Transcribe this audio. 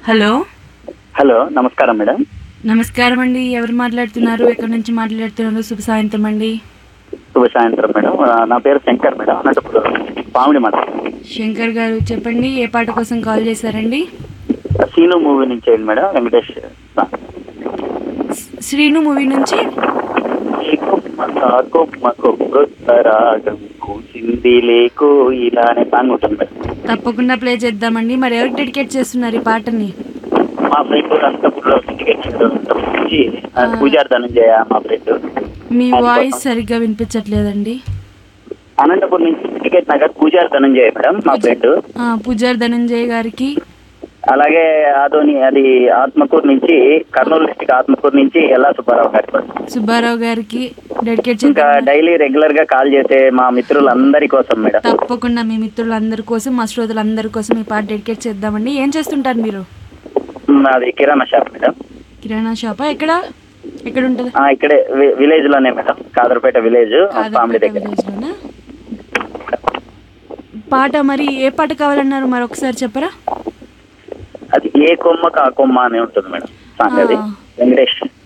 Hello hello నమస్కారం madam నమస్కారం అండి ఎవరు మాట్లాడుతున్నారు ఎక్కడి నుంచి మాట్లాడుతున్నారు శుభ సాయంత్రం అండి శుభ సాయంత్రం మేడం ఆ, నా పేరు శంకర్ మేడం అనంతపురం పామిడి మండలం శంకర్ గారు చెప్పండి ఏ పాట కోసం కాల్ చేశారండి సీను మూవీ నుంచి ఏంటి madam Venkatesh song. Srinu movie నుంచి ఈ కొమ్మ కా కొమ్మకు కొత్త రాగం కూసింది లేకో ఇలా అనే సాంగ్ ఉంటుంది మేడం తప్పకుండా ప్లే చేద్దామండి మరి ఎవరికి డెడికేట్ చేస్తున్నారు ఈ పాటని మా ఫ్రెండ్ అనంతపురంలో టికెట్ నుంచి ఆ, పూజారి ధనంజయ మా ఫ్రెండ్ మీ వాయిస్ సరిగ్గా వినిపించట్లేదండి అనంతపురం నుంచి టికెట్ నగర్ పూజారి ధనంజయ మేడం మా ఫ్రెండ్ ఆ, పూజారి ధనంజయ్ గారికి అలాగే ఆదోని అది ఆత్మకూరు నుంచి కర్నూలు డిస్టిక్ ఆత్మకూరు నుంచి ఎల్లా సుబ్బారావు గారి కోసం సుబ్బారావు గారికి డెడికేట్ ఇంకా చేద్దాం డైలీ రెగ్యులర్ గా కాల్ చేసే మా మిత్రులందరి కోసం మేడం తప్పకుండా మీ మిత్రులందరి కోసం మా శ్రోతలందరి కోసం ఈ పాట డెడికేట్ చేద్దామండి ఏం చేస్తుంటారు మీరు నాది కిరాణా షాప్ మేడం కిరాణా షాపా ఎక్కడ ఎక్కడ ఉంటుంది ఆ, ఇక్కడే వి- విలేజ్ లోనే మేడం కాదరపేట విలేజ్ పామిడి దగ్గర విలేజ్లోనా పాట మరి ఏ పాట కావాలన్నారు మరి ఒకసారి చెప్పరా అది ఏ కొమ్మ కా కొమ్మ అని ఉంటుంది మేడం సాంగ్ అది ఆ. వెంకటేష్